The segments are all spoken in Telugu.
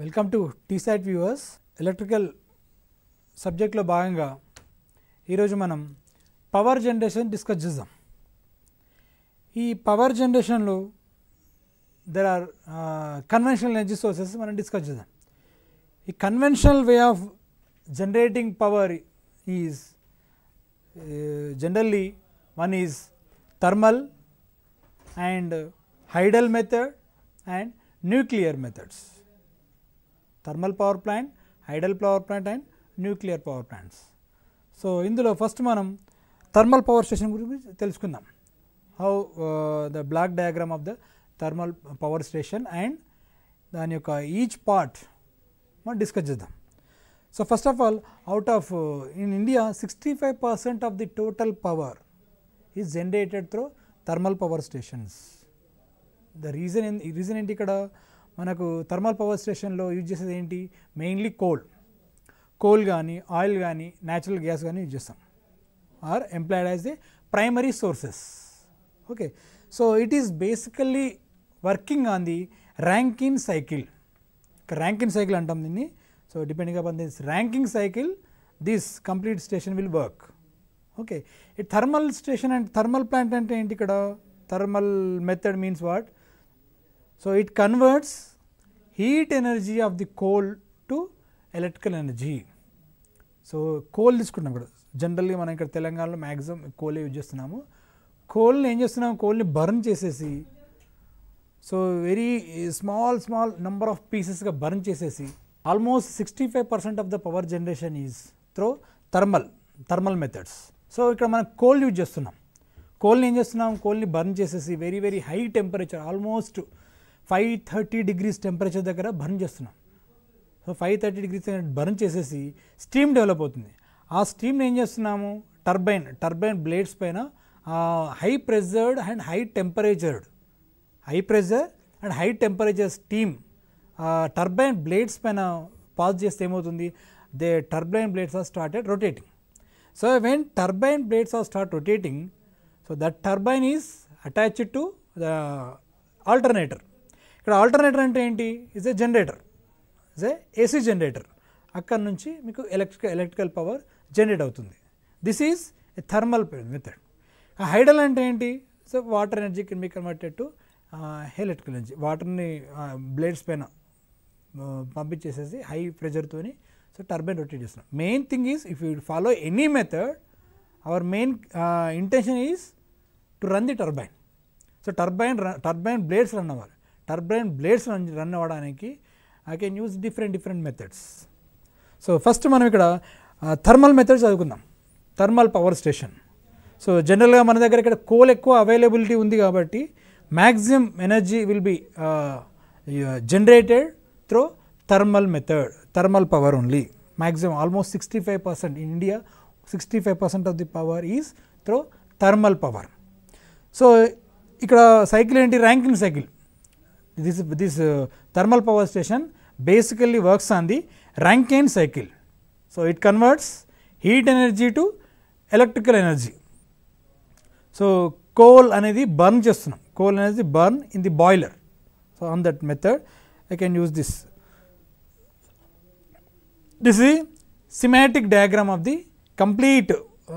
వెల్కమ్ టు టీసైట్ వ్యూవర్స్ ఎలక్ట్రికల్ సబ్జెక్ట్లో భాగంగా ఈరోజు మనం పవర్ జనరేషన్ డిస్కస్ చేద్దాం ఈ పవర్ జనరేషన్లో there are conventional energy sources మనం డిస్కస్ చేద్దాం ఈ conventional way of generating power is generally one is thermal and hydel method and nuclear methods thermal power plant hydel power plant and nuclear power plants so ఇందులో ఫస్ట్ మనం థర్మల్ పవర్ స్టేషన్ గురించి తెలుసుకుందాం how the block diagram of the thermal power station and దాని యొక్క ఈచ్ పార్ట్ మనం డిస్కస్ చేద్దాం so first of all out of in India sixty five percent of the total power is generated through thermal power stations the reason reason ఏంటి ఇక్కడ మనకు థర్మల్ పవర్ స్టేషన్లో యూజ్ చేసేది ఏంటి మెయిన్లీ కోల్ కోల్ కానీ ఆయిల్ కానీ న్యాచురల్ గ్యాస్ కానీ యూజ్ చేస్తాం are employed as the primary sources okay so it is basically working on the Rankine cycle Rankine cycle అంటాం దీన్ని so depending upon this Rankine cycle this complete station will work okay ఈ thermal station and thermal plant అంటే ఏంటి ఇక్కడ thermal method means what so it converts heat energy of the coal to electrical energy so coal తీసుకుంటాం ఇక్కడ జనరల్లీ మనం ఇక్కడ తెలంగాణలో మ్యాక్సిమం కోల్ యూజ్ చేస్తున్నాము కోల్ని ఏం చేస్తున్నాం కోల్ని బర్న్ చేసేసి so very small small number of పీసెస్గా బర్న్ చేసేసి almost sixty five percent of the power generation is through thermal thermal methods so ఇక్కడ మనం కోల్ యూజ్ చేస్తున్నాం కోల్ని ఏం చేస్తున్నాం కోల్ని బర్న్ చేసేసి very very high temperature almost five thirty degrees temperature దగ్గర బర్న్ చేస్తున్నాం so five thirty degrees burn చేసేసి స్టీమ్ డెవలప్ అవుతుంది ఆ స్టీమ్ని ఏం చేస్తున్నాము టర్బైన్ టర్బైన్ బ్లేడ్స్ పైన high pressured and high temperatured high pressure and high temperature steam turbine blades పైన పాస్ చేస్తే ఏమవుతుంది they turbine blades are started rotating so when turbine blades are start rotating so that turbine is attached to the alternator ఇక్కడ ఆల్టర్నేటర్ అంటే ఏంటి is a generator is a AC generator అక్కడ నుంచి మీకు ఎలక్ట్రికల్ ఎలక్ట్రికల్ పవర్ జనరేట్ అవుతుంది this is a thermal method hydel అంటే ఏంటి సో వాటర్ ఎనర్జీ కింద మీ కన్వర్టెడ్ టు ఎలక్ట్రికల్ ఎనర్జీ వాటర్ని బ్లేడ్స్ పైన పంపించేసేసి హై ప్రెజర్తోని సో టర్బైన్ రొటేట్ చేస్తున్నాం main thing is if you follow any method our main intention is to run the turbine so turbine turbine blades run అవ్వాలి టర్బైన్ బ్లేడ్స్ రన్ రన్ అవ్వడానికి I can use different different methods so first మనం ఇక్కడ థర్మల్ మెథడ్స్ చదువుకుందాం థర్మల్ పవర్ స్టేషన్ సో జనరల్గా మన దగ్గర ఇక్కడ కోల్ ఎక్కువ అవైలబిలిటీ ఉంది కాబట్టి maximum energy will be generated through thermal method thermal power only maximum almost sixty five percent in India sixty five percent of the power is through thermal power so ఇక్కడ సైకిల్ ఏంటి Rankine cycle this this thermal power station basically works on the Rankine cycle so it converts heat energy to electrical energy so coal అనేది బర్న్ చేస్తున్నాం కోల్ అనేది burn in the boiler so on that method I can use this this ఈ schematic diagram of the complete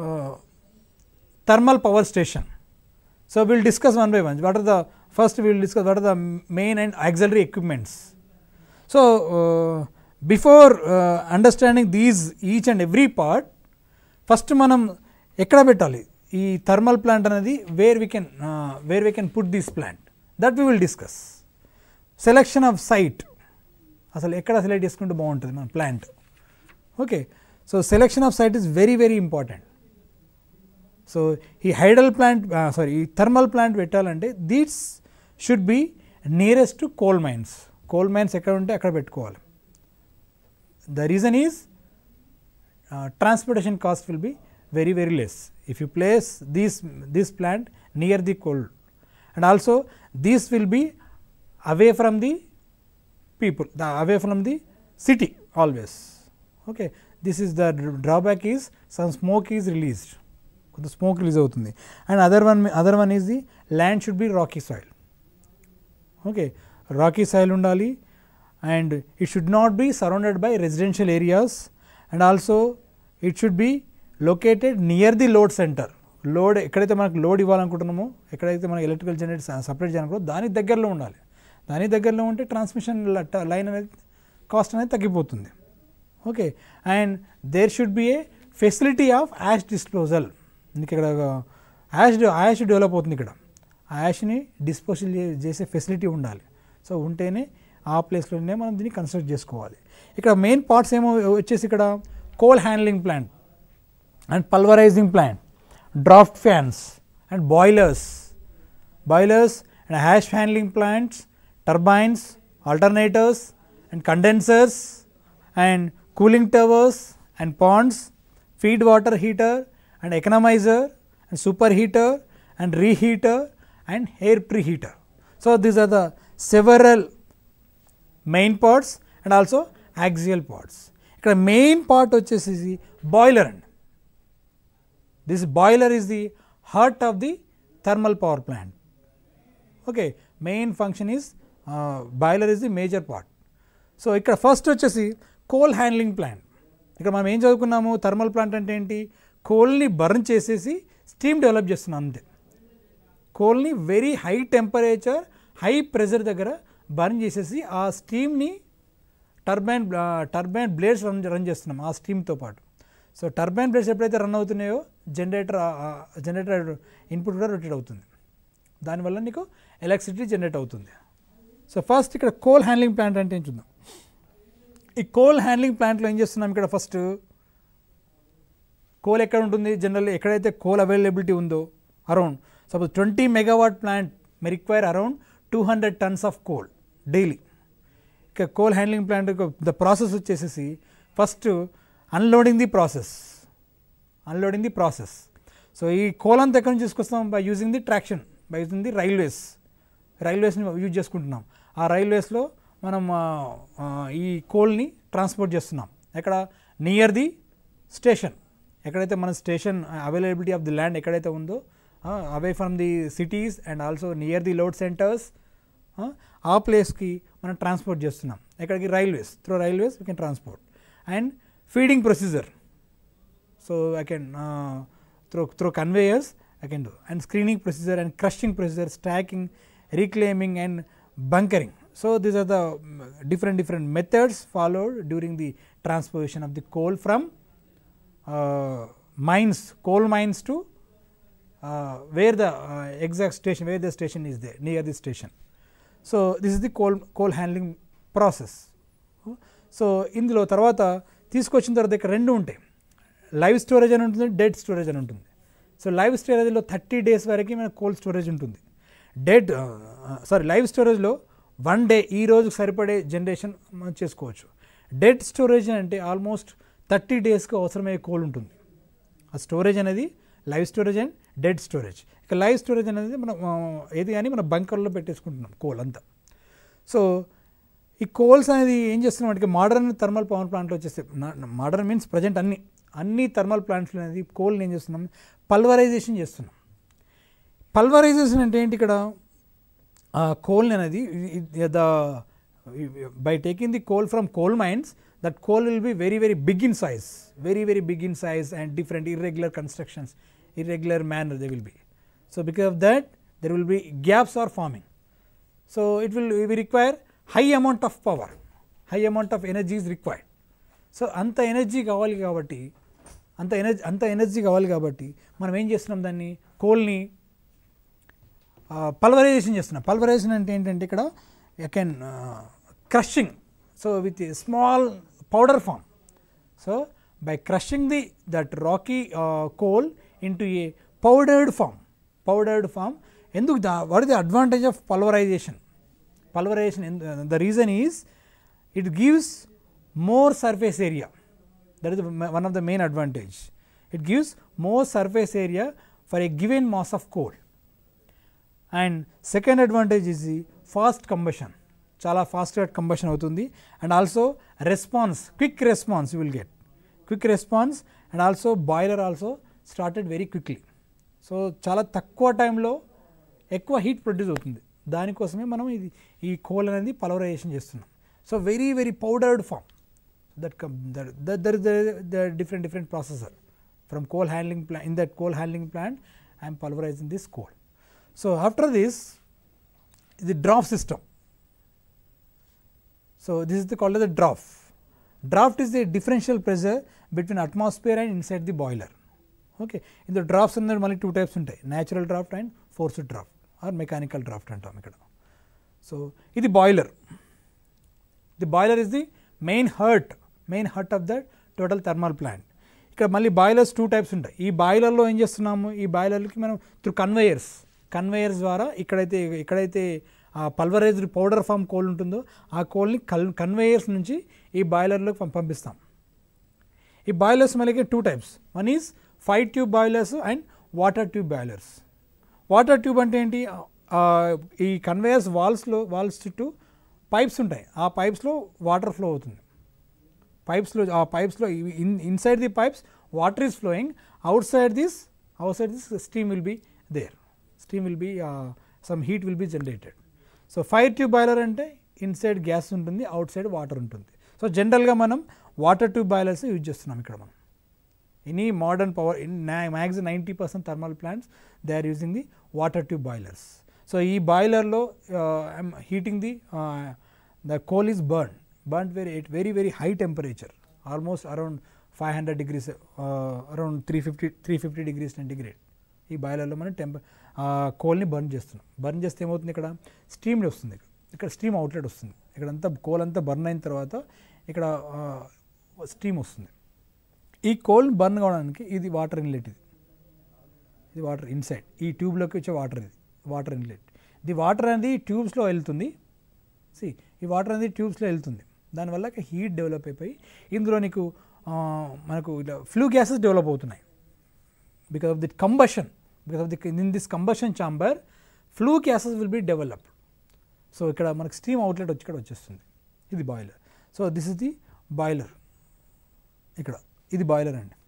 thermal power station so will discuss one by one what are the first will discuss what are the main and auxiliary equipments so before understanding these each and every part first మనం ఎక్కడ పెట్టాలి ఈ థర్మల్ ప్లాంట్ అనేది where we can where we can put this plant that we will discuss selection of site అసలు ఎక్కడ సెలెక్ట్ చేసుకుంటే బాగుంటుంది మన plant okay so selection of site is very very important so ఈ హైడల్ ప్లాంట్ సారీ ఈ థర్మల్ ప్లాంట్ పెట్టాలంటే it's should be nearest to coal mines coal mines ఎక్కడ ఉంటే అక్కడ పెట్టుకోవాలి the reason is transportation cost will be very very less if you place this this plant near the coal and also this will be away from the people the away from the city always okay this is the drawback is some smoke is released కొంత స్మోక్ రిలీజ్ అవుతుంది and other one other one is the land should be rocky soil okay rocky soil ఉండాలి and it should not be surrounded by residential areas and also it should be located near the load center load ఎక్కడైతే మనకు లోడ్ ఇవ్వాలనుకుంటున్నామో ఎక్కడైతే మనం ఎలక్ట్రికల్ జనరేట్ సపరేట్ చేయాలనుకో దానికి దగ్గరలో ఉండాలి దాని దగ్గరలో ఉంటే ట్రాన్స్మిషన్ లైన్ అనేది కాస్ట్ అనేది తగ్గిపోతుంది okay and there should be a facility of ash disposal మీకు ఇక్కడ యాష్ యాష్ డెవలప్ అవుతుంది ఇక్కడ ఆ యాష్ని డిస్పోజల్ చేసే ఫెసిలిటీ ఉండాలి సో ఉంటేనే ఆ ప్లేస్లోనే మనం దీన్ని కన్స్ట్రక్ట్ చేసుకోవాలి ఇక్కడ మెయిన్ పార్ట్స్ ఏమో వచ్చేసి ఇక్కడ coal handling plant and pulverising plant draught fans and boilers boilers and ash handling plants turbines alternators and condensers and cooling towers and ponds feed water heater and economiser and superheater and reheater and air preheater so these are the several main parts and also axial parts ఇక్కడ మెయిన్ పార్ట్ వచ్చేసి బాయిలర్ అండి this boiler is the heart of the thermal power plant okay main function is boiler is the major part so ఇక్కడ ఫస్ట్ వచ్చేసి కోల్ హ్యాండ్లింగ్ ప్లాంట్ ఇక్కడ మనం ఏం చదువుకున్నాము థర్మల్ ప్లాంట్ అంటే ఏంటి కోల్ని బర్న్ చేసేసి స్టీమ్ డెవలప్ చేస్తున్నాం అంతే కోల్ని very high temperature high pressure దగ్గర బర్న్ చేసేసి ఆ స్టీమ్ని turbine turbine blades run run చేస్తున్నాం ఆ స్టీమ్తో పాటు సో టర్బైన్ బ్లేడ్స్ ఎప్పుడైతే రన్ అవుతున్నాయో జనరేటర్ జనరేటర్ ఇన్పుట్ కూడా రొటేట్ అవుతుంది దానివల్ల నీకు ఎలక్ట్రిసిటీ జనరేట్ అవుతుంది సో ఫస్ట్ ఇక్కడ కోల్ హ్యాండ్లింగ్ ప్లాంట్ అంటే ఏం చూద్దాం ఈ కోల్ హ్యాండ్లింగ్ ప్లాంట్లో ఏం చేస్తున్నాం ఇక్కడ ఫస్ట్ కోల్ ఎక్కడ ఉంటుంది జనరల్లీ ఎక్కడైతే కోల్ అవైలబిలిటీ ఉందో around suppose twenty megawatt plant may require around two hundred tons of coal daily ఇక coal handling plant the process వచ్చేసేసి first unloading the process unloading the process so ఈ కోల్ అంతా ఎక్కడి నుంచి తీసుకొస్తాం by using the traction by using the railways రైల్వేస్ని యూజ్ చేసుకుంటున్నాం ఆ రైల్వేస్లో మనం ఆ, ఆ, ఈ కోల్ని ట్రాన్స్పోర్ట్ చేస్తున్నాం ఎక్కడ నియర్ ది స్టేషన్ ఎక్కడైతే మన station availability of the land ఎక్కడైతే ఉందో away from the cities and also near the load centres ఆ ప్లేస్కి మనం ట్రాన్స్పోర్ట్ చేస్తున్నాం ఎక్కడికి railways through railways we can transport and feeding procedure so I can through through conveyors I can do and screening procedure and crushing procedure stacking reclaiming and bunkering so these are the mm, different different methods followed during the transportation of the coal from uh, mines coal mines to uh, where the uh, exact station where the station is there near the station so this is the coal coal handling process so ఇందులో తర్వాత తీసుకొచ్చిన తర్వాత ఇక్కడ రెండు ఉంటాయి లైవ్ స్టోరేజ్ అని ఉంటుంది డెడ్ స్టోరేజ్ అని ఉంటుంది సో లైవ్ స్టోరేజ్లో థర్టీ డేస్ వరకు మనకు కోల్డ్ స్టోరేజ్ ఉంటుంది డెడ్ సారీ లైవ్ స్టోరేజ్లో వన్ డే ఈ రోజుకి సరిపడే జనరేషన్ మనం చేసుకోవచ్చు డెడ్ స్టోరేజ్ అంటే ఆల్మోస్ట్ థర్టీ డేస్కి అవసరమయ్యే కోల్ ఉంటుంది ఆ స్టోరేజ్ అనేది live storage and dead storage ఇక లైవ్ స్టోరేజ్ అనేది మనం ఆ, ఏది కానీ మన బంకర్లో పెట్టేసుకుంటున్నాం కోల్ అంతా సో ఈ కోల్స్ అనేది ఏం చేస్తున్నాం అంటే మోడర్న్ థర్మల్ పవర్ ప్లాంట్లో వచ్చేసి మోడర్న్ మీన్స్ ప్రజెంట్ అన్ని అన్ని థర్మల్ ప్లాంట్స్లో అనేది కోల్ని ఏం చేస్తున్నాం పల్వరైజేషన్ చేస్తున్నాం పల్వరైజేషన్ అంటే ఏంటి ఇక్కడ ఆ కోల్ అనేది the by taking the coal from coal mines that coal will be very very big in size very very big in size and different irregular constructions irregular manner they will be so because of that there will be gaps are forming so it will we require high amount of power high amount of energy is required so అంత ఎనర్జీ కావాలి కాబట్టి అంత ఎనర్జీ అంత ఎనర్జీ కావాలి కాబట్టి మనం ఏం చేస్తున్నాం దాన్ని కోల్ని పల్వరైజేషన్ చేస్తున్నాం పల్వరైజేషన్ అంటే ఏంటంటే ఇక్కడ you can crushing so with small powder form so by crushing the that rocky coal into a powdered form powdered form ఎందుకు the what is the advantage of pulverisation pulverisation the reason is it gives more surface area that is one of the main advantage it gives more surface area for a given mass of coal and second advantage is the fast combustion చాలా ఫాస్ట్గా కంబషన్ అవుతుంది and also response quick response you will get quick response and also boiler also started very quickly so చాలా తక్కువ టైంలో ఎక్కువ హీట్ ప్రొడ్యూస్ అవుతుంది దానికోసమే మనం ఇది ఈ కోల్ అనేది పలవరైజేషన్ చేస్తున్నాం so very very powdered form that come that, that there is the, the different different processor from coal handling plant in that coal handling plant I am pulverizing this coal. So, after this the draft system. So, this is the called as the draft. Draft is the differential pressure between atmosphere and inside the boiler. Okay. In the drafts under మళ్ళీ two types ఉంటాయి natural draft and forced draft or mechanical draft అంటాం ఇక్కడ. So, ఇది boiler the boiler is the main heart main heart of the total thermal plant ఇక్కడ మళ్ళీ బాయిలర్స్ టూ టైప్స్ ఉంటాయి ఈ బాయిలర్లో ఏం చేస్తున్నాము ఈ బాయిలర్కి మనం త్రూ కన్వేయర్స్ కన్వేయర్స్ ద్వారా ఇక్కడైతే ఎక్కడైతే ఆ పల్వరైజ్డ్ పౌడర్ ఫామ్ కోల్ ఉంటుందో ఆ కోల్ని కల్ కన్వేయర్స్ నుంచి ఈ బాయిలర్లోకి పం- పంపిస్తాం ఈ బాయిలర్స్ మనకి two types one is fire tube boilers and water tube boilers water tube అంటే ఏంటి ఆ, ఈ కన్వేయర్స్ వాల్స్లో వాల్స్ చుట్టూ పైప్స్ ఉంటాయి ఆ పైప్స్లో వాటర్ ఫ్లో అవుతుంది పైప్స్లో ఆ పైప్స్లో in inside the pipes water is flowing outside this outside this steam will be there steam will be some heat will be generated so fire tube boiler అంటే ఇన్సైడ్ గ్యాస్ ఉంటుంది అవుట్ సైడ్ వాటర్ ఉంటుంది సో జనరల్గా మనం వాటర్ ట్యూబ్ బాయిలర్స్ యూజ్ చేస్తున్నాం ఇక్కడ మనం any modern power in max ninety percent thermal plants they are using the water tube boilers so ఈ బాయిలర్లో I'm heating the the coal is burn burn very at very very high temperature almost around five hundred degrees around three fifty three fifty degrees centigrade ఈ బాయిలర్లో మనం టెంప కోల్ని బర్న్ చేస్తున్నాం బర్న్ చేస్తే ఏమవుతుంది ఇక్కడ స్టీమ్ వస్తుంది ఇక్కడ ఇక్కడ స్టీమ్ అవుట్లెట్ వస్తుంది ఇక్కడంతా కోల్ అంతా బర్న్ అయిన తర్వాత ఇక్కడ స్టీమ్ వస్తుంది ఈ కోల్ని బర్న్ కావడానికి ఇది వాటర్ ఇన్లెట్ ఇది ఇది వాటర్ ఇన్సైడ్ ఈ ట్యూబ్లోకి వచ్చే వాటర్ ఇది వాటర్ ఇన్లెట్ ఇది వాటర్ అనేది ట్యూబ్స్లో వెళ్తుంది సి ఈ వాటర్ అనేది ట్యూబ్స్లో వెళ్తుంది దానివల్ల హీట్ డెవలప్ అయిపోయి ఇందులో నీకు ఆ, మనకు ఇలా ఫ్లూ గ్యాసెస్ డెవలప్ అవుతున్నాయి because of the combustion because of the in this combustion chamber flue gases will be developed so ఇక్కడ మనకు స్టీమ్ అవుట్లెట్ వచ్చి ఇక్కడ వచ్చేస్తుంది ఇది boiler so this is the boiler ఇక్కడ ఇది బాయిలర్ అండి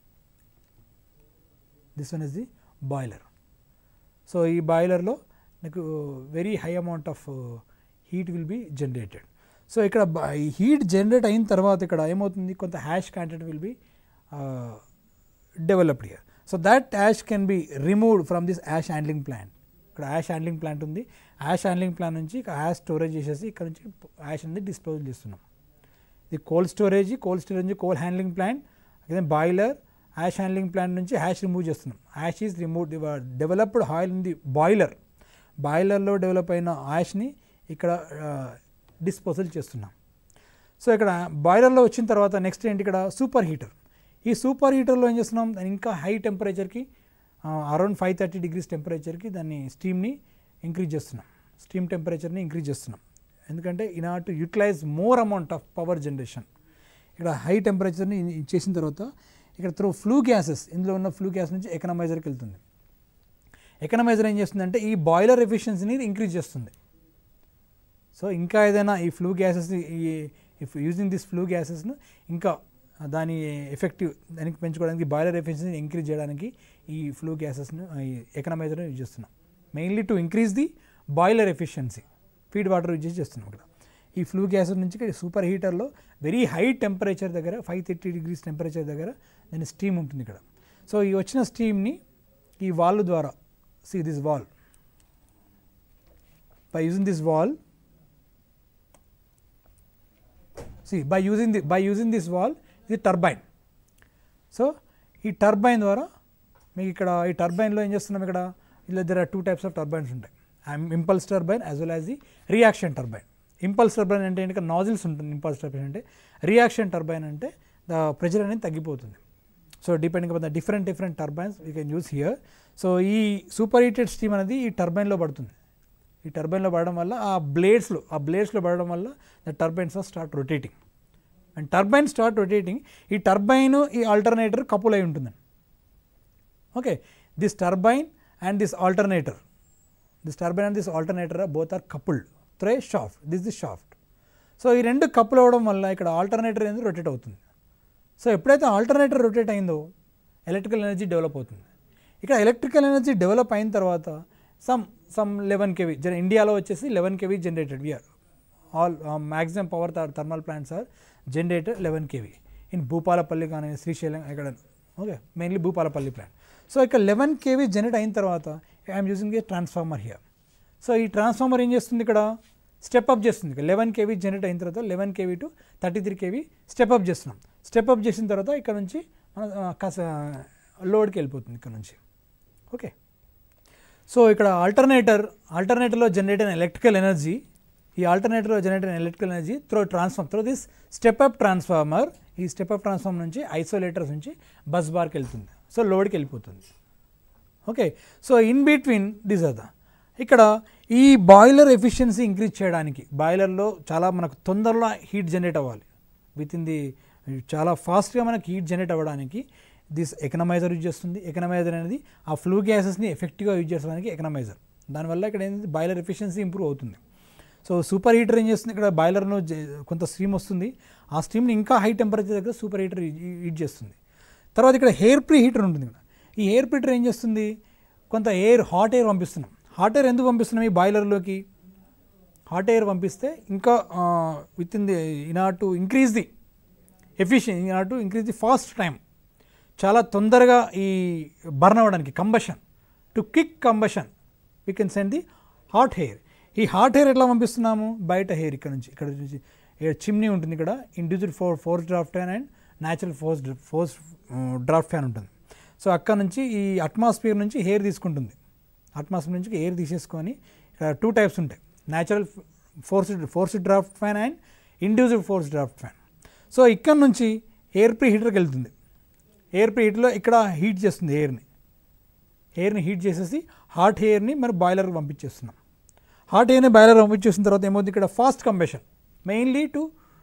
this one is the boiler so ఈ బాయిలర్లో నాకు very high amount of heat will be generated so ఇక్కడ హీట్ జనరేట్ అయిన తర్వాత ఇక్కడ ఏమవుతుంది కొంత hash content will be developed here so that ash can be removed from this ash handling plant ఇక్కడ యాష్ హ్యాండ్లింగ్ ప్లాంట్ ఉంది యాష్ హ్యాండ్లింగ్ ప్లాంట్ నుంచి యాష్ స్టోరేజ్ చేసేసి ఇక్కడ నుంచి యాష్ అనేది డిస్పోజ్ చేస్తున్నాం ఇది కోల్డ్ స్టోరేజ్ కోల్డ్ స్టోరేజ్ నుంచి కోల్ హ్యాండ్లింగ్ ప్లాంట్ అదే బాయిలర్ యాష్ హ్యాండ్లింగ్ ప్లాంట్ నుంచి యాష్ రిమూవ్ చేస్తున్నాం ash is remove developed oil in the boiler బాయిలర్లో డెవలప్ అయిన యాష్ని ఇక్కడ డిస్పోజల్ చేస్తున్నాం సో ఇక్కడ బాయిలర్లో వచ్చిన తర్వాత నెక్స్ట్ ఏంటి ఇక్కడ సూపర్ హీటర్ ఈ సూపర్ హీటర్లో ఏం చేస్తున్నాం దాన్ని ఇంకా హై టెంపరేచర్కి అరౌండ్ ఫైవ్ థర్టీ డిగ్రీస్ టెంపరేచర్కి దాన్ని స్టీమ్ని ఇంక్రీజ్ చేస్తున్నాం స్టీమ్ టెంపరేచర్ని ఇంక్రీజ్ చేస్తున్నాం ఎందుకంటే in are to utilise more amount of power generation ఇక్కడ హై టెంపరేచర్ని చేసిన తర్వాత ఇక్కడ త్రూ ఫ్లూ గ్యాసెస్ ఇందులో ఉన్న ఫ్లూ గ్యాస్ నుంచి ఎకనమైజర్కి వెళ్తుంది ఎకనమైజర్ ఏం చేస్తుందంటే ఈ బాయిలర్ ఎఫిషియన్సీని ఇంక్రీజ్ చేస్తుంది సో ఇంకా ఏదైనా ఈ ఫ్లూ గ్యాసెస్ ఈ ఇఫ్ యూజింగ్ దిస్ ఫ్లూ గ్యాసెస్ను ఇంకా దాని ఎఫెక్టివ్ దానికి పెంచుకోవడానికి బాయిలర్ ఎఫిషియన్సీని ఇంక్రీజ్ చేయడానికి ఈ ఫ్లూ గ్యాసెస్ను ఈ ఎకనమైజర్ని యూజ్ చేస్తున్నాం mainly to increase the boiler efficiency feed water use చేసి చేస్తున్నాం ఇక్కడ ఈ ఫ్లూ గ్యాసెస్ నుంచి ఇక్కడ సూపర్ హీటర్లో వెరీ హై టెంపరేచర్ దగ్గర ఫైవ్ థర్టీ డిగ్రీస్ టెంపరేచర్ దగ్గర దాని స్టీమ్ ఉంటుంది ఇక్కడ సో ఈ వచ్చిన స్టీమ్ని ఈ వాల్ ద్వారా see this wall by using this wall see by using the by using this wall ఇది టర్బైన్ సో ఈ టర్బైన్ ద్వారా మీకు ఇక్కడ ఈ టర్బైన్లో ఏం చేస్తున్నాం ఇక్కడ ఇలా there are two types of turbines ఉంటాయి impulse turbine as well as the reaction turbine impulse turbine అంటే ఏంటి నాజిల్స్ ఉంటుంది ఇంపల్స్ టర్బైన్ అంటే రియాక్షన్ టర్బైన్ అంటే ద ప్రెషర్ అనేది తగ్గిపోతుంది so depending upon the different different turbines we can use here so ఈ సూపర్ హీటెడ్ స్టీమ్ అనేది ఈ టర్బైన్లో పడుతుంది ఈ టర్బైన్లో పడడం వల్ల ఆ బ్లేడ్స్లో ఆ బ్లేడ్స్లో పడడం వల్ల the turbines are start rotating and turbine start rotating ఈ టర్బైన్ ఈ ఆల్టర్నేటర్ కపుల్ అయి ఉంటుందండి okay this turbine and this alternator this turbine and this alternator both are coupled through a shaft this the shaft so ఈ రెండు కపుల్ అవ్వడం వల్ల ఇక్కడ ఆల్టర్నేటర్ అనేది రొటేట్ అవుతుంది సో ఎప్పుడైతే ఆల్టర్నేటర్ రొటేట్ అయిందో ఎలక్ట్రికల్ ఎనర్జీ డెవలప్ అవుతుంది ఇక్కడ ఎలక్ట్రికల్ ఎనర్జీ డెవలప్ అయిన తర్వాత సమ్ సమ్ లెవెన్ కేవీ జన ఇండియాలో వచ్చేసి eleven KV generated we are all maximum power thermal plants are generator eleven KV in Bhupalpally కానీ శ్రీశైలం ఎక్కడ okay mainly Bhupalpally plant so ఇక్కడ లెవెన్ కేవీ జనరేట్ అయిన తర్వాత I'm using a transformer here so ఈ ట్రాన్స్ఫార్మర్ ఏం చేస్తుంది ఇక్కడ స్టెప్ అప్ చేస్తుంది లెవెన్ కేవీ జనరేట్ అయిన తర్వాత eleven KV to thirty three KV step up చేస్తున్నాం స్టెప్ అప్ చేసిన తర్వాత ఇక్కడ నుంచి మన ఆ, కాస్త లోడ్కి వెళ్ళిపోతుంది ఇక్కడ నుంచి ఓకే సో ఇక్కడ ఆల్టర్నేటర్ ఆల్టర్నేటర్లో జనరేట్ అయిన ఎలక్ట్రికల్ ఎనర్జీ ఈ ఆల్టర్నేటర్లో జనరేట్ అయిన electrical energy through transform through this step up transformer ఈ స్టెప్ అప్ ట్రాన్స్ఫార్మర్ నుంచి ఐసోలేటర్స్ నుంచి బస్ బార్కి వెళ్తుంది సో లోడ్కి వెళ్ళిపోతుంది okay so in between this అద ఇక్కడ ఈ బాయిలర్ ఎఫిషియన్సీ ఇంక్రీజ్ చేయడానికి బాయిలర్లో చాలా మనకు తొందరలో హీట్ జనరేట్ అవ్వాలి విత్ ఇన్ ది చాలా ఫాస్ట్గా మనకి హీట్ జనరేట్ అవ్వడానికి దిస్ ఎకనమైజర్ యూజ్ చేస్తుంది ఎకనమైజర్ అనేది ఆ ఫ్లూ గ్యాసెస్ని ఎఫెక్టివ్గా యూజ్ చేసడానికి ఎకనమైజర్ దానివల్ల ఇక్కడ ఏంటి బాయిలర్ ఎఫిషియన్సీ ఇంప్రూవ్ అవుతుంది సో సూపర్ హీటర్ ఏం చేస్తుంది ఇక్కడ బాయిలర్ను కొంత స్ట్రీమ్ వస్తుంది ఆ స్ట్రీమ్ని ఇంకా హై టెంపరేచర్ దగ్గర సూపర్ హీటర్ హీట్ చేస్తుంది తర్వాత ఇక్కడ హెయిర్ ప్రీ హీటర్ ఉంటుంది ఇక్కడ ఈ ఎయిర్ ప్రీ హీటర్ ఏం చేస్తుంది కొంత ఎయిర్ హాట్ ఎయిర్ పంపిస్తున్నాం హాట్ ఎయిర్ ఎందుకు పంపిస్తున్నాం ఈ బాయిలర్లోకి హాట్ ఎయిర్ పంపిస్తే ఇంకా with within the in are to increase the ఎఫిషియన్ in are to increase the fast time చాలా తొందరగా ఈ బర్న్ అవ్వడానికి combustion to quick combustion we can send the hot hair ఈ హాట్ హెయిర్ ఎట్లా పంపిస్తున్నాము బయట హెయిర్ ఇక్కడ నుంచి ఇక్కడ నుంచి చిమ్నీ ఉంటుంది ఇక్కడ individual for force draft fan and natural force force draft fan ఉంటుంది సో అక్కడ నుంచి ఈ అట్మాస్ఫియర్ నుంచి హెయిర్ తీసుకుంటుంది అట్మాస్ఫియర్ నుంచి ఎయిర్ తీసేసుకొని ఇక్కడ టూ టైప్స్ ఉంటాయి natural force force draft fan and individual force draft fan so ఇక్కడ నుంచి ఎయిర్ ప్రీ హీటర్కి వెళ్తుంది ఎయిర్ ప్రీ హీటర్లో ఇక్కడ హీట్ చేస్తుంది ఎయిర్ని ఎయిర్ని హీట్ చేసేసి హాట్ ఎయిర్ని మరి బాయిలర్ పంపించేస్తున్నాం హాట్ ఎయిర్ని బాయిలర్ పంపించేసిన తర్వాత ఏమవుతుంది ఇక్కడ fast combustion mainly to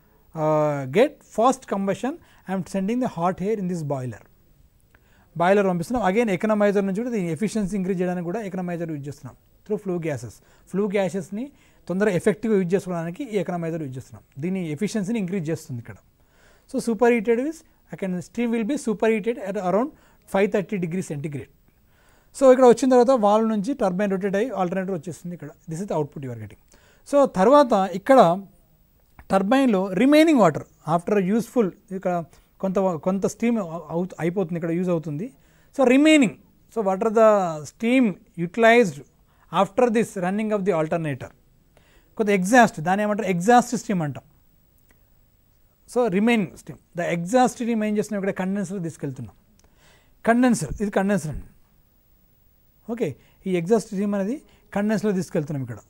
get fast combustion I'm sending the hot air in this boiler boiler పంపిస్తున్నాం అగైన్ ఎకనమైజర్ నుంచి కూడా దీని ఎఫిషియన్సీ ఇంక్రీజ్ చేయడానికి కూడా ఎకనమైజర్ యూజ్ చేస్తున్నాం త్రూ ఫ్లూ గ్యాసెస్ ఫ్లూ గ్యాసెస్ని తొందరగా ఎఫెక్టివ్గా యూజ్ చేసుకోవడానికి ఈ ఎకనమైజర్ యూజ్ చేస్తున్నాం దీని ఎఫిషియన్సీని ఇంక్రీజ్ చేస్తుంది ఇక్కడ so super heated is I can steam will be super heated at around five thirty degree centigrade so ఇక్కడ వచ్చిన తర్వాత వాల్ నుంచి టర్బైన్ రొటేట్ అయ్యి ఆల్టర్నేటర్ వచ్చేస్తుంది ఇక్కడ this is the output your getting so తర్వాత ఇక్కడ టర్బైన్లో రిమైనింగ్ వాటర్ ఆఫ్టర్ యూస్ఫుల్ ఇక్కడ కొంత కొంత స్టీమ్ అవు అయిపోతుంది ఇక్కడ యూజ్ అవుతుంది so remaining so what are the steam utilised after this running of the alternator కొంత ఎగ్జాస్ట్ దాని ఏమంటారు ఎగ్జాస్ట్ స్టీమ్ అంటాం so remaining steam the exhaust steam ఏం చేస్తున్నాం ఇక్కడ కండెన్సర్ తీసుకెళ్తున్నాం కండెన్సర్ ఇది కండెన్సర్ అండి ఓకే ఈ ఎగ్జాస్ట్ స్ట్రీమ్ అనేది కండెన్స్లో తీసుకెళ్తున్నాం ఇక్కడ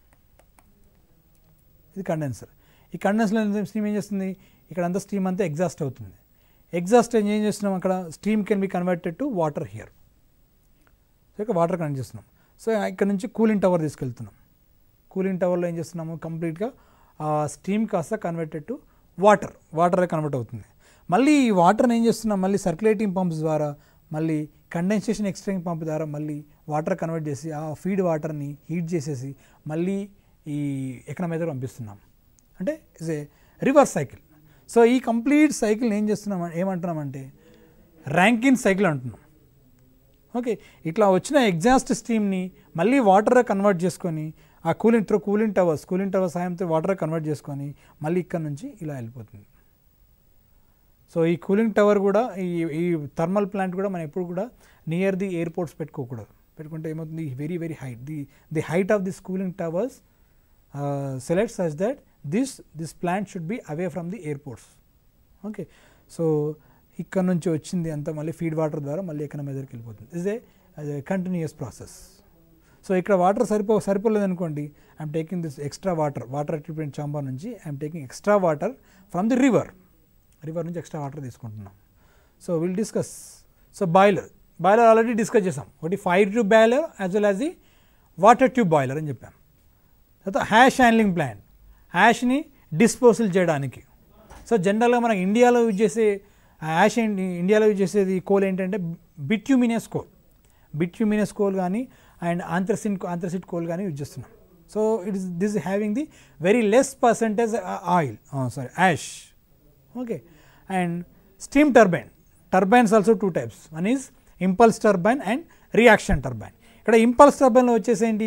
ఇది కండెన్సర్ ఈ కండెన్స్లో స్టీమ్ ఏం చేస్తుంది ఇక్కడ అంతా స్టీమ్ అంతా ఎగ్జాస్ట్ అవుతుంది ఎగ్జాస్ట్ ఏం చేస్తున్నాం అక్కడ steam can be converted to water here so ఇక్కడ వాటర్ కనెక్ట్ చేస్తున్నాం సో ఇక్కడ నుంచి కూలింగ్ టవర్ తీసుకెళ్తున్నాం కూలింగ్ టవర్లో ఏం చేస్తున్నాము కంప్లీట్గా ఆ స్టీమ్ కాస్త converted to water water convert అవుతుంది మళ్ళీ ఈ వాటర్ని ఏం చేస్తున్నాం మళ్ళీ సర్క్యులేటింగ్ పంప్స్ ద్వారా మళ్ళీ కండెన్సేషన్ ఎక్స్ట్రాక్టింగ్ పంప్ ద్వారా మళ్ళీ వాటర్ కన్వర్ట్ చేసి ఆ ఫీడ్ వాటర్ని హీట్ చేసేసి మళ్ళీ ఈ ఎకనమైజర్ పంపిస్తున్నాం అంటే is a reverse cycle so ఈ కంప్లీట్ సైకిల్ ఏం చేస్తున్నాం ఏమంటున్నామంటే ర్యాంకిన్ సైకిల్ అంటున్నాం ఓకే ఇట్లా వచ్చిన ఎగ్జాస్ట్ స్టీమ్ని మళ్ళీ వాటర్ కన్వర్ట్ చేసుకొని ఆ cooling through cooling towers cooling tower సాయంతో వాటర్ కన్వర్ట్ చేసుకొని మళ్ళీ ఇక్కడ నుంచి ఇలా వెళ్ళిపోతుంది సో ఈ కూలింగ్ టవర్ కూడా ఈ ఈ థర్మల్ ప్లాంట్ కూడా మనం ఎప్పుడు కూడా నియర్ ది ఎయిర్పోర్ట్స్ పెట్టుకోకూడదు పెట్టుకుంటే ఏమవుతుంది very very height the the height of this cooling towers select such that this this plant should be away from the airports okay so ఇక్కడ నుంచి వచ్చింది అంతా మళ్ళీ ఫీడ్ వాటర్ ద్వారా మళ్ళీ ఎక్కడ మెదర్కి వెళ్ళిపోతుంది is a continuous process so ఇక్కడ వాటర్ సరిపో సరిపోలేదు అనుకోండి I'm taking this extra water water treatment chamber నుంచి I'm taking extra water from the river river నుంచి ఎక్స్ట్రా వాటర్ తీసుకుంటున్నాం so will discuss so boiler boiler already discuss చేసాం ఒకటి fire tube boiler as well as the water tube boiler అని చెప్పాం తర్వాత హ్యాష్ హ్యాండ్లింగ్ ప్లాంట్ హ్యాష్ని డిస్పోజల్ చేయడానికి సో జనరల్గా మనకి ఇండియాలో యూజ్ చేసే యాష్ ఇండియాలో యూజ్ చేసేది కోల్ ఏంటంటే బిట్యూమినియస్ కోల్ బిట్యూమినియస్ కోల్ కానీ అండ్ ఆంథ్రసిన్ ఆంథ్రసిట్ కోల్ కానీ యూజ్ చేస్తున్నాం so it is this having the very less percentage oil sorry ash okay and steam turbine turbines also two types one is impulse turbine and reaction turbine ఇక్కడ ఇంపల్స్ టర్బైన్లో వచ్చేసి ఏంటి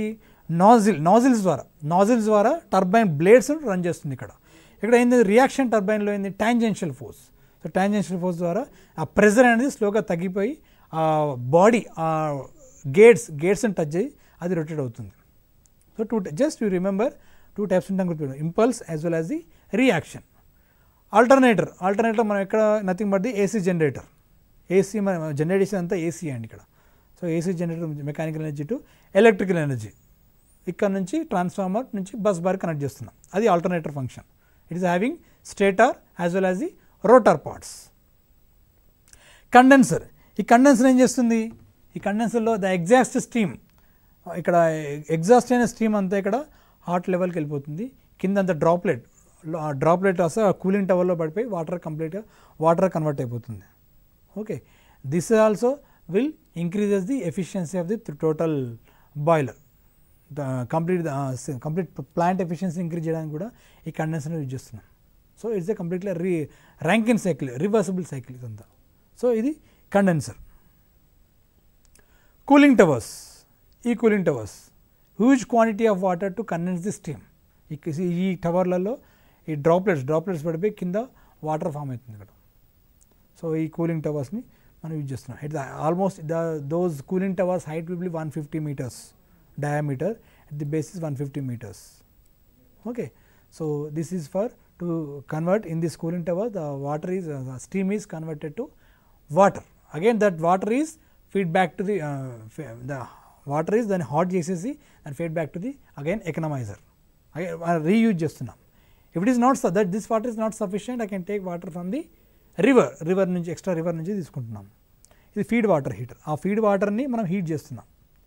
నాజిల్ నాజిల్స్ ద్వారా నాజిల్స్ ద్వారా టర్బైన్ బ్లేడ్స్ రన్ చేస్తుంది ఇక్కడ ఇక్కడ ఏంది రియాక్షన్ టర్బైన్లో ఏంది tangential force so tangential force ద్వారా ఆ ప్రెజర్ అనేది స్లోగా తగ్గిపోయి ఆ బాడీ ఆ గేట్స్ గేట్స్ని టచ్ అయ్యి అది రొటేట్ అవుతుంది so to just you remember two types ఉంటాం గుర్తు impulse as well as the reaction alternator alternator మనం ఎక్కడ nothing but the AC generator AC మనం జనరేట్ చేసేది అంతా ఏసీ అండి ఇక్కడ so AC generator mechanical energy to electrical energy ఇక్కడ నుంచి ట్రాన్స్ఫార్మర్ నుంచి బస్ బార్ కనెక్ట్ చేస్తున్నాం అది alternator function it is having stator as well as the rotor parts condenser ఈ కండెన్సర్ ఏం చేస్తుంది ఈ కండెన్సర్లో ద ఎగ్జాస్ట్ స్టీమ్ ఇక్కడ ఎగ్జాస్ట్ అయిన స్టీమ్ అంతా ఇక్కడ హాట్ లెవెల్కి వెళ్ళిపోతుంది కింద అంత డ్రాప్లెట్ ఆ డ్రాప్లెట్ వస్తే ఆ కూలింగ్ టవర్లో పడిపోయి వాటర్ కంప్లీట్గా వాటర్ కన్వర్ట్ అయిపోతుంది okay this also will increases the efficiency of the total boiler the complete complete plant efficiency increase చేయడానికి కూడా ఈ కండెన్సర్ యూజ్ చేస్తున్నాం so it's a completely re Rankine cycle reversible cycle ఇదంతా సో ఇది కండెన్సర్ కూలింగ్ టవర్స్ ఈ cooling towers huge quantity of water to condense the steam ఈ టవర్లలో ఈ డ్రాప్లెట్స్ డ్రాప్లెట్స్ పడిపోయి కింద వాటర్ ఫామ్ అవుతుంది ఇక్కడ సో ఈ కూలింగ్ టవర్స్ని మనం యూజ్ చేస్తున్నాం it almost the those cooling towers height will be one fifty metres diameter at the base is 150 meters okay so this is for to convert in this cooling tower the water is uh, the steam is converted to water again that water is feed back to the uh, fe- the water is then hot చేసేసి and feed back to the again economizer reuse చేస్తున్నాం if it is not that this water is not sufficient I can take water from the river river నుంచి ఎక్స్ట్రా రివర్ నుంచి తీసుకుంటున్నాం ఇది ఫీడ్ వాటర్ హీటర్ ఆ ఫీడ్ వాటర్ని మనం హీట్ చేస్తున్నాం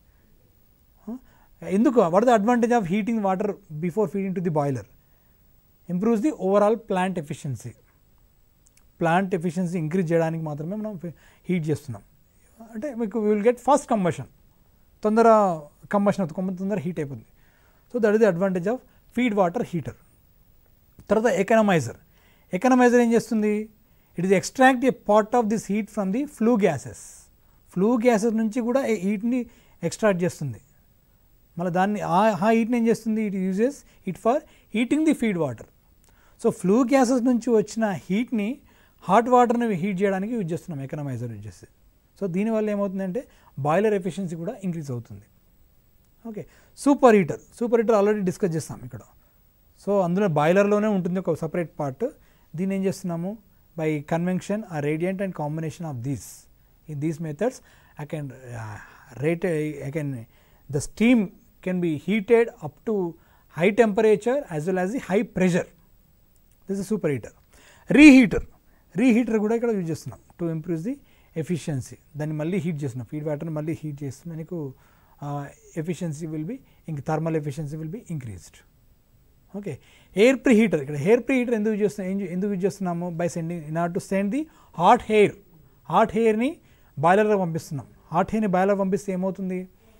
ఎందుకు what the advantage of heating water before feeding to the boiler improves the overall plant efficiency plant efficiency increase చేయడానికి మాత్రమే మనం హీట్ చేస్తున్నాం అంటే మీకు విల్ గెట్ ఫాస్ట్ కంబషన్ తొందర కంబషన్ అవుతుంది తొందర హీట్ అయిపోతుంది so that is the advantage of feed water heater తర్వాత ఎకనమైజర్ ఎకనమైజర్ ఏం చేస్తుంది it is extract a part of this heat from the flue gases flue gases నుంచి కూడా ఈ హీట్ని ఎక్స్ట్రాక్ట్ చేస్తుంది మళ్ళీ దాన్ని ఆ ఆ హీట్ని ఏం చేస్తుంది it uses it for heating the feed water so flue gases నుంచి వచ్చిన హీట్ని హాట్ వాటర్ని హీట్ చేయడానికి యూజ్ చేస్తున్నాం ఎకనమైజర్ యూజ్ చేస్తే సో దీనివల్ల ఏమవుతుందంటే బాయిలర్ ఎఫిషియన్సీ కూడా ఇంక్రీజ్ అవుతుంది okay super heater super heater already discuss చేస్తాం ఇక్కడ సో అందులో బాయిలర్లోనే ఉంటుంది ఒక సపరేట్ పార్ట్ దీన్ని ఏం చేస్తున్నాము బై కన్వెన్షన్ ఆ radiant and combination of these in these methods I can rate I can the steam can be heated up to high temperature as well as the high pressure this is superheater reheater reheater కూడా ఇక్కడ యూజ్ చేస్తున్నాం టు ఇంప్రూవ్ ది ఎఫిషియన్సీ దాన్ని మళ్ళీ హీట్ చేస్తున్నాం ఫీడ్ వాటర్ని మళ్ళీ హీట్ చేస్తుంది నీకు ఎఫిషియన్సీ విల్ బి ఇంక thermal efficiency will be increased okay air pre heater ఇక్కడ హెయిర్ ప్రీ హీటర్ ఎందుకు చేస్తున్నాం ఏం ఎందుకు యూజ్ చేస్తున్నాము by sending in are to send the hot air hot హెయిర్ని బాయిలర్లో పంపిస్తున్నాం హాట్ హెయిర్ని బాయిలర్ పంపిస్తే ఏమవుతుంది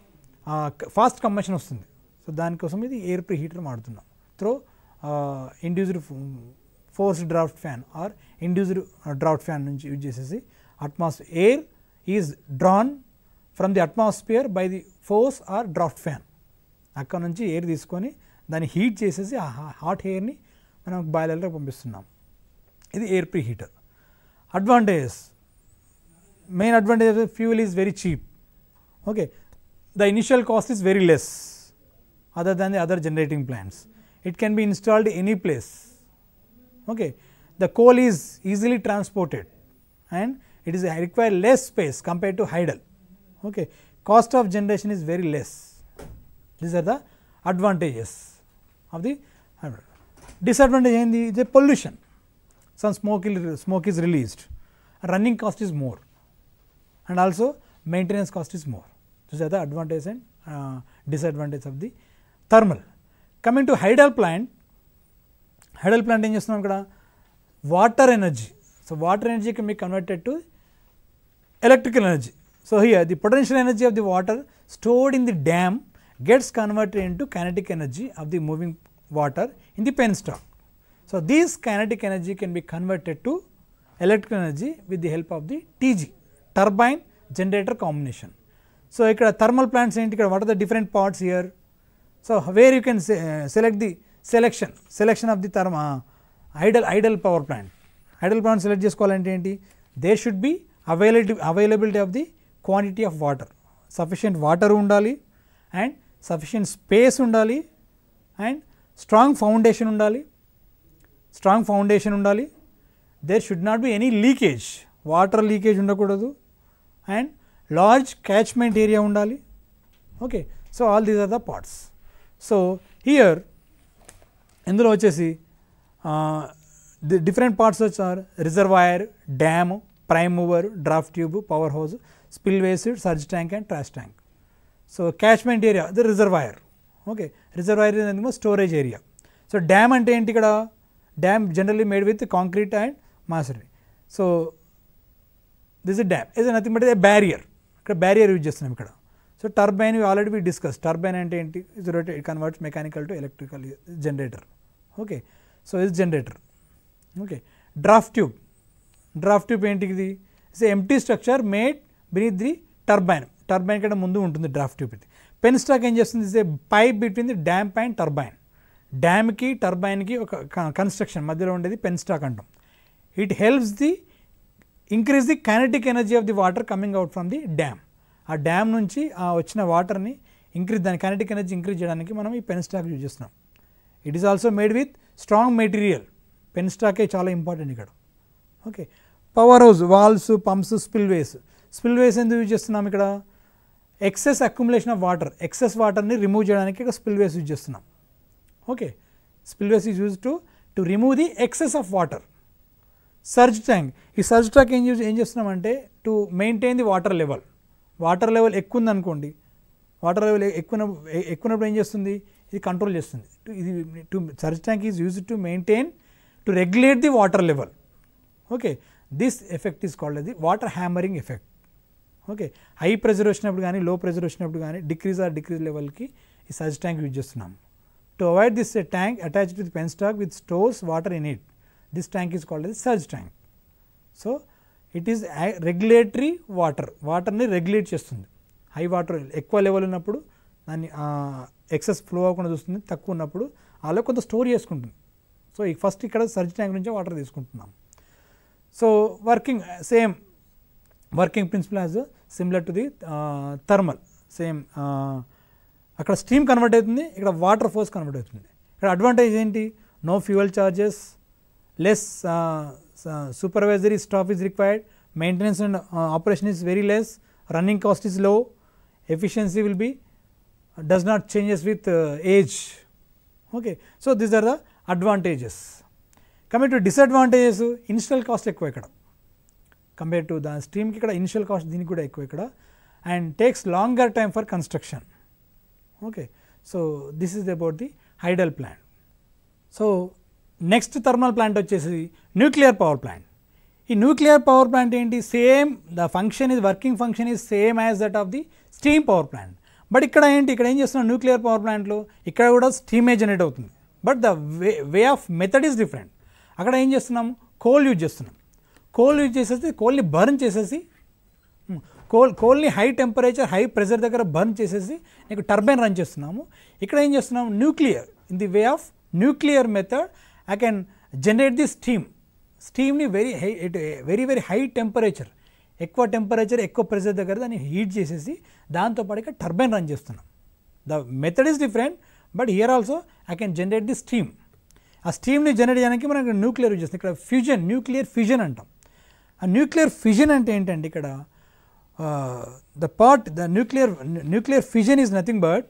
ఫాస్ట్ కంబషన్ వస్తుంది సో దానికోసం ఇది ఎయిర్ ప్రీ హీటర్ వాడుతున్నాం through induced force draft fan or induced draft fan నుంచి యూజ్ చేసేసి atmos air is drawn from the atmosphere by the force or draft fan అక్కడ నుంచి ఎయిర్ తీసుకొని దాన్ని హీట్ చేసేసి ఆ హాట్ ఎయిర్ని మనం బాయిలర్లో పంపిస్తున్నాం ఇది air pre heater advantages main advantage fuel is very cheap okay the initial cost is very less other than the other generating plants. It can be installed any place. Okay. The coal is easily transported and it is require less space compared to hydel. Okay. Cost of generation is very less. These are the advantages of the hydel. Disadvantage in the, the pollution. Some smoke, smoke is released. Running cost is more and also maintenance cost is more. These are the advantage and uh, disadvantage of the thermal. Coming to hydel plant, hydel plant ఏం చేస్తున్నాం ఇక్కడ water energy so water energy can be converted to electrical energy so here the potential energy of the water stored in the dam gets converted into kinetic energy of the moving water in the penstock so these kinetic energy can be converted to electrical energy with the help of the TG turbine generator combination so ఇక్కడ థర్మల్ ప్లాంట్స్ ఏంటి ఇక్కడ what are the different parts here so where you can select the selection selection of the therm ideal ideal power plant ideal plant select చేసుకోవాలంటే ఏంటి they should be availability availability of the quantity of water sufficient water ఉండాలి అండ్ సఫిషియంట్ స్పేస్ ఉండాలి అండ్ స్ట్రాంగ్ ఫౌండేషన్ ఉండాలి స్ట్రాంగ్ ఫౌండేషన్ ఉండాలి there should not be any leakage water leakage ఉండకూడదు అండ్ లార్జ్ క్యాచ్మెంట్ ఏరియా ఉండాలి okay so all these are the parts so here ఇందులో వచ్చేసి ది డిఫరెంట్ పార్ట్స్ వచ్చారు reservoir dam prime mover draft tube power house spillways surge tank and trash tank so catchment area the reservoir okay reservoir ఏంటంటే స్టోరేజ్ ఏరియా సో డ్యామ్ అంటే ఏంటి ఇక్కడ dam generally made with concrete and masonry so this is dam is nothing but a barrier ఇక్కడ బ్యారియర్ యూజ్ చేస్తున్నాం ఇక్కడ so turbine already we discuss turbine అంటే ఏంటి is rotate converts mechanical to electrical generator okay so ఇది generator okay draft tube draft tube ఏంటి ఇది it's empty structure made beneath the turbine turbine కంటే ముందు ఉంటుంది డ్రాఫ్ట్ ట్యూబ్ ఇది పెన్ స్టాక్ ఏం చేస్తుంది is a pipe between the dam and turbine డ్యామ్కి టర్బైన్కి ఒక కన్స్ట్రక్షన్ మధ్యలో ఉండేది పెన్ స్టాక్ అంటాం it helps the increase the kinetic energy of the water coming out from the dam ఆ డ్యామ్ నుంచి ఆ వచ్చిన వాటర్ని ఇంక్రీజ్ దాని కైనటిక్ ఎనర్జీ ఇంక్రీజ్ చేయడానికి మనం ఈ పెన్ స్టాక్ యూజ్ చేస్తున్నాం it is also made with strong material పెన్ స్టాకే చాలా ఇంపార్టెంట్ ఇక్కడ okay power house walls pumps spillways spillways ఎందుకు యూజ్ చేస్తున్నాం ఇక్కడ excess accumulation of water excess వాటర్ని రిమూవ్ చేయడానికి ఇక్కడ స్పిల్ వేస్ యూజ్ చేస్తున్నాం okay spillways is use to to remove the excess of water surge tank ఈ సర్జ్ ట్యాంక్ ఏం యూజ్ ఏం చేస్తున్నామంటే to maintain the water level water level ఎక్కువ ఉందనుకోండి వాటర్ లెవెల్ ఎక్కువ ఎక్కువనప్పుడు ఏం చేస్తుంది ఇది కంట్రోల్ చేస్తుంది టు- ఇది to surge tank is use to maintain to regulate the water level okay this effect is called the water hammering effect okay high pressure వచ్చినప్పుడు కానీ లో ప్రెజర్ వచ్చినప్పుడు కానీ డిక్రీజ్ ఆర్ డిక్రీజ్ లెవెల్కి ఈ సర్జ్ ట్యాంక్ యూజ్ చేస్తున్నాం to avoid this tank attached with penstock with stores water in it this tank is called the surge tank so it is regulatory water వాటర్ని రెగ్యులేట్ చేస్తుంది హై వాటర్ ఎక్కువ లెవెల్ ఉన్నప్పుడు దాన్ని ఎక్సెస్ ఫ్లో అవ్వకుండా చూస్తుంది తక్కువ ఉన్నప్పుడు అలా కొంత స్టోర్ చేసుకుంటుంది సో ఈ ఫస్ట్ ఇక్కడ సర్జ్ ట్యాంక్ నుంచే వాటర్ తీసుకుంటున్నాం so working same working principle as similar to the thermal same అక్కడ స్టీమ్ కన్వర్ట్ అవుతుంది ఇక్కడ వాటర్ ఫోర్స్ కన్వర్ట్ అవుతుంది ఇక్కడ అడ్వాంటేజ్ ఏంటి no fuel charges less supervisory staff is required maintenance and operation is very less running cost is low efficiency will be does not changes with age okay so these are the advantages coming to disadvantages install cost ఎక్కువ ఇక్కడ కంపేర్ టు ద స్ట్రీమ్కి ఇక్కడ ఇనిషియల్ కాస్ట్ దీనికి కూడా ఎక్కువ ఇక్కడ and takes longer time for construction okay so this is about the hydel plant so next thermal plant వచ్చేసి న్యూక్లియర్ పవర్ ప్లాంట్ ఈ న్యూక్లియర్ పవర్ ప్లాంట్ ఏంటి same the function is working function is same as that of the steam power plant but ఇక్కడ ఏంటి ఇక్కడ ఏం చేస్తున్నాం న్యూక్లియర్ పవర్ ప్లాంట్లో ఇక్కడ కూడా స్టీమే జనరేట్ అవుతుంది but the way way of method is different అక్కడ ఏం చేస్తున్నాం కోల్ యూజ్ చేస్తున్నాం కోల్ యూజ్ చేసేసి కోల్ని బర్న్ చేసేసి కోల్ కోల్ని హై టెంపరేచర్ హై ప్రెషర్ దగ్గర బర్న్ చేసేసి నీకు టర్బైన్ రన్ చేస్తున్నాము ఇక్కడ ఏం చేస్తున్నాం nuclear in the way of nuclear method I can generate the steam స్టీమ్ని very high very very high temperature ఎక్కువ టెంపరేచర్ ఎక్కువ ప్రెషర్ దగ్గర దాన్ని హీట్ చేసేసి దాంతోపాటు ఇక్కడ టర్బైన్ రన్ చేస్తున్నాం the method is different but here also I can generate the steam ఆ స్టీమ్ని జనరేట్ చేయడానికి మనం ఇక్కడ న్యూక్లియర్ యూజ్ చేస్తాం ఇక్కడ ఫ్యూజన్ న్యూక్లియర్ ఫ్యూజన్ అంటాం ఆ న్యూక్లియర్ ఫిజన్ అంటే ఏంటంటే ఇక్కడ the part the nuclear nuclear fission is nothing but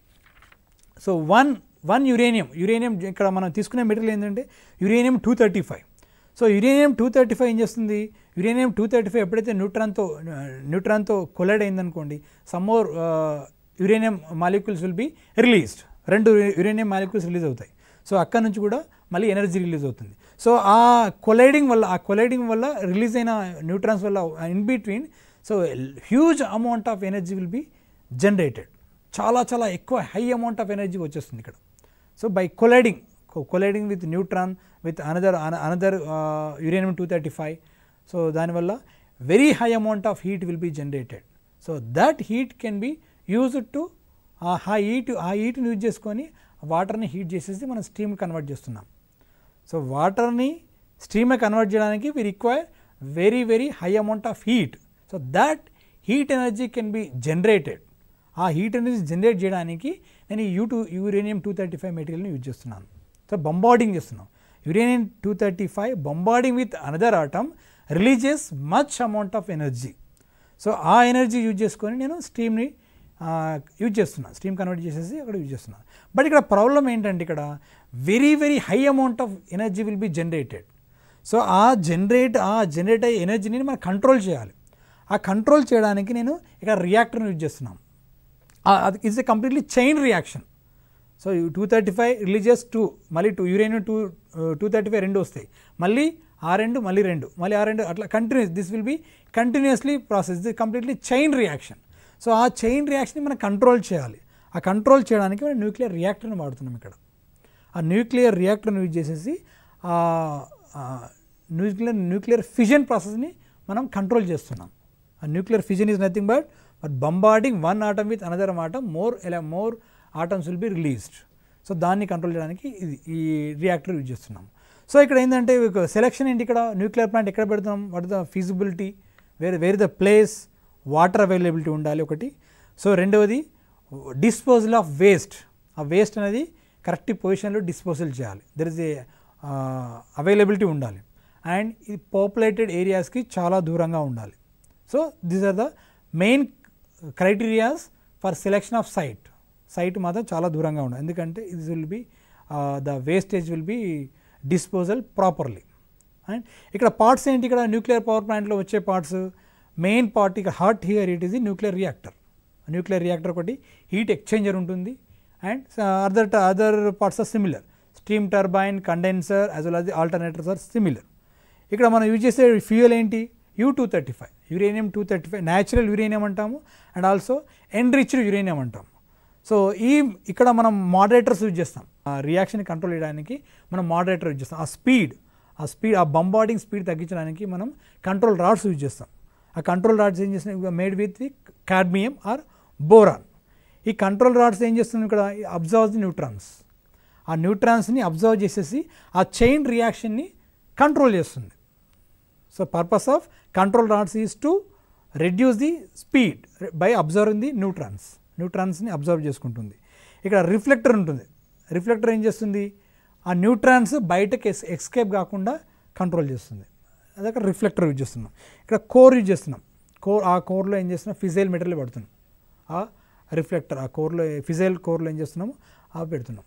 so one one uranium uranium ఇక్కడ మనం తీసుకునే మెటీరియల్ ఏంటంటే uranium two thirty five so uranium two thirty five ఏం చేస్తుంది యురేనియం టూ థర్టీ ఫైవ్ ఎప్పుడైతే న్యూట్రాన్తో న్యూట్రాన్తో కొలైడ్ అయిందనుకోండి some more uranium molecules will be released రెండు యురేనియం మాలిక్యూల్స్ రిలీజ్ అవుతాయి సో అక్కడ నుంచి కూడా మళ్ళీ ఎనర్జీ రిలీజ్ అవుతుంది సో ఆ కొలైడింగ్ వల్ల ఆ కొలైడింగ్ వల్ల రిలీజ్ అయిన న్యూట్రాన్స్ వల్ల in between so huge amount of energy will be generated చాలా చాలా ఎక్కువ హై అమౌంట్ ఆఫ్ ఎనర్జీ వచ్చేస్తుంది ఇక్కడ so by colliding colliding with neutron with another another uranium two thirty five so దానివల్ల very high amount of heat will be generated so that heat can be used to ఆ హీట్ ఆ హీట్ని యూజ్ చేసుకొని వాటర్ని హీట్ చేసేసి మనం స్టీమ్ కన్వర్ట్ చేస్తున్నాం సో వాటర్ని స్టీమ్ కన్వర్ట్ చేయడానికి వి require very very high amount of heat so that heat energy can be generated ఆ హీట్ ఎనర్జీ జనరేట్ చేయడానికి నేను ఈ U two uranium two thirty five మెటీరియల్ని యూజ్ చేస్తున్నాను సో బొంబార్డింగ్ చేస్తున్నాం uranium two thirty five bombarding with another atom releases much amount of energy so ఆ ఎనర్జీ యూజ్ చేసుకొని నేను స్టీమ్ని యూజ్ చేస్తున్నాను స్టీమ్ కన్వర్ట్ చేసేసి అక్కడ యూజ్ చేస్తున్నాను బట్ ఇక్కడ ప్రాబ్లం ఏంటంటే ఇక్కడ very very high amount of energy will be generated so ఆ జనరేట్ ఆ జనరేట్ అయ్యే ఎనర్జీని మనం కంట్రోల్ చేయాలి ఆ కంట్రోల్ చేయడానికి నేను ఇక్కడ రియాక్టర్ని యూజ్ చేస్తున్నాను అది it's a completely chain reaction so two thirty five releases two మళ్ళీ two uranium two two thirty five రెండు వస్తాయి మళ్ళీ ఆ రెండు మళ్ళీ రెండు మళ్ళీ ఆ రెండు అట్లా continues this will be continuously process this completely chain reaction so ఆ చైన్ రియాక్షన్ని మనం కంట్రోల్ చేయాలి ఆ కంట్రోల్ చేయడానికి మనం న్యూక్లియర్ రియాక్టర్ని వాడుతున్నాం ఇక్కడ ఆ న్యూక్లియర్ రియాక్టర్ని యూజ్ చేసేసి న్యూక్లియర్ న్యూక్లియర్ ఫిజన్ ప్రాసెస్ని మనం కంట్రోల్ చేస్తున్నాం ఆ nuclear fission is nothing but but bombarding one atom with another atom more ఎలా more atoms will be released so దాన్ని కంట్రోల్ చేయడానికి ఇది ఈ రియాక్టర్ యూజ్ చేస్తున్నాం సో ఇక్కడ ఏంటంటే సెలెక్షన్ ఏంటి ఇక్కడ న్యూక్లియర్ ప్లాంట్ ఎక్కడ పెడతాం what the feasibility where where the place water availability ఉండాలి ఒకటి సో రెండవది డిస్పోజల్ ఆఫ్ వేస్ట్ ఆ వేస్ట్ అనేది కరెక్ట్ పొజిషన్లో డిస్పోజల్ చేయాలి దర్ ఇస్ ఏ అవైలబిలిటీ ఉండాలి అండ్ ఇది పాపులేటెడ్ ఏరియాస్కి చాలా దూరంగా ఉండాలి so these are the main criterias for selection of site site మాత్రం చాలా దూరంగా ఉండాలి ఎందుకంటే ఇది will be the wastage will be disposal properly and ఇక్కడ పార్ట్స్ ఏంటి ఇక్కడ న్యూక్లియర్ పవర్ ప్లాంట్లో వచ్చే పార్ట్స్ మెయిన్ పార్ట్ ఇక్కడ heart here it is the nuclear reactor nuclear reactor ఒకటి హీట్ ఎక్స్చేంజర్ ఉంటుంది and other other parts are similar steam turbine condenser as well as the alternators are similar ఇక్కడ మనం యూజ్ చేసే ఫ్యూయల్ ఏంటి U two thirty five uranium two thirty five natural uranium అంటాము అండ్ ఆల్సో ఎన్రిచ్డ్ యురేనియం అంటాము సో ఈ ఇక్కడ మనం మోడరేటర్స్ యూజ్ చేస్తాం ఆ రియాక్షన్ కంట్రోల్ చేయడానికి మనం మోడరేటర్ యూజ్ చేస్తాం ఆ స్పీడ్ ఆ స్పీడ్ ఆ బంబార్డింగ్ స్పీడ్ తగ్గించడానికి మనం కంట్రోల్ రాడ్స్ యూజ్ చేస్తాం ఆ కంట్రోల్ రాడ్స్ ఏం చేస్తున్నాం made with the cadmium or boron ఈ కంట్రోల్ రాడ్స్ ఏం చేస్తున్నాం ఇక్కడ అబ్జర్వ్ ది న్యూట్రాన్స్ ఆ న్యూట్రాన్స్ని అబ్జర్వ్ చేసేసి ఆ చైన్ రియాక్షన్ని కంట్రోల్ చేస్తుంది so purpose of control rods is to reduce the speed by absorbing the neutrons న్యూట్రాన్స్ని అబ్జర్వ్ చేసుకుంటుంది ఇక్కడ రిఫ్లెక్టర్ ఉంటుంది రిఫ్లెక్టర్ ఏం చేస్తుంది ఆ న్యూట్రాన్స్ బయటకి ఎస్ ఎక్స్కేప్ కాకుండా కంట్రోల్ చేస్తుంది అది అక్కడ రిఫ్లెక్టర్ యూజ్ చేస్తున్నాం ఇక్కడ కోర్ యూజ్ చేస్తున్నాం కోర్ ఆ కోర్లో ఏం చేస్తున్నాం ఫిజైల్ మెటీరియల్ పెడుతున్నాం ఆ రిఫ్లెక్టర్ ఆ కోర్లో ఫిజైల్ కోర్లో ఏం చేస్తున్నాము ఆ పెడుతున్నాం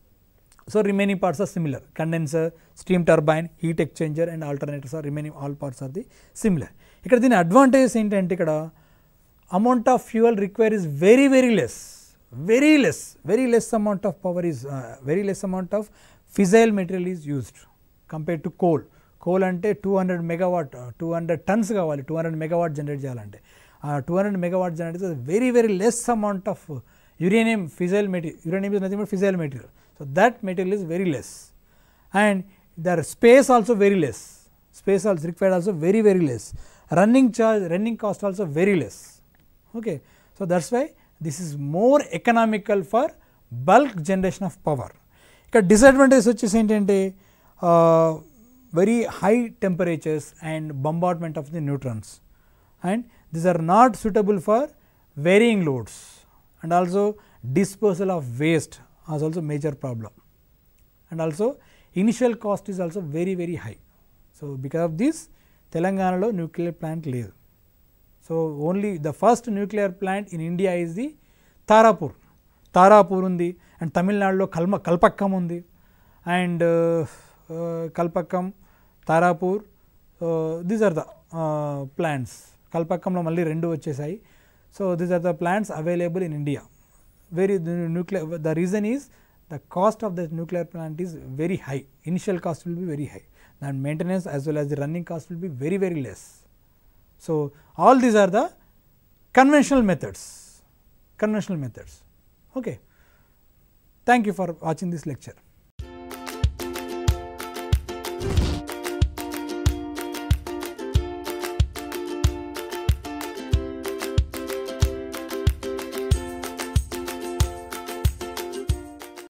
so remaining parts are similar condenser steam turbine heat exchanger and alternators are remaining all parts are the similar ఇక్కడ దీని అడ్వాంటేజెస్ ఏంటంటే ఇక్కడ amount of fuel require is very very less very less very less amount of power is very less amount of fissile material is used compare to coal coal అంటే two hundred megawatt two hundred tons కావాలి టూ హండ్రెడ్ మెగావాట్ జనరేట్ చేయాలంటే two hundred megawatt generate very very less amount of uranium fissile material uranium is nothing but fissile material so that material is very less and their space also very less space also required also very very less running charge running cost also very less okay so that's why this is more economical for bulk generation of power ఇక్కడ డిసడ్వాంటేజ్ వచ్చేసి ఏంటంటే very high temperatures and bombardment of the neutrons and these are not suitable for varying loads and also disposal of waste is also major problem and also initial cost is also very very high so because of this తెలంగాణలో న్యూక్లియర్ ప్లాంట్ లేదు so only the first nuclear plant in India is the Tarapur Tarapur ఉంది అండ్ తమిళనాడులో కల్మ కల్పక్కం ఉంది and Kalpakkam Tarapur these are the plants కల్పక్కంలో మళ్ళీ రెండు వచ్చేసాయి so these are the plants available in India very the nuclear the reason is the cost of the nuclear plant is very high initial cost will be very high and maintenance as well as the running cost will be very very less so all these are the conventional methods conventional methods okay thank you for watching this lecture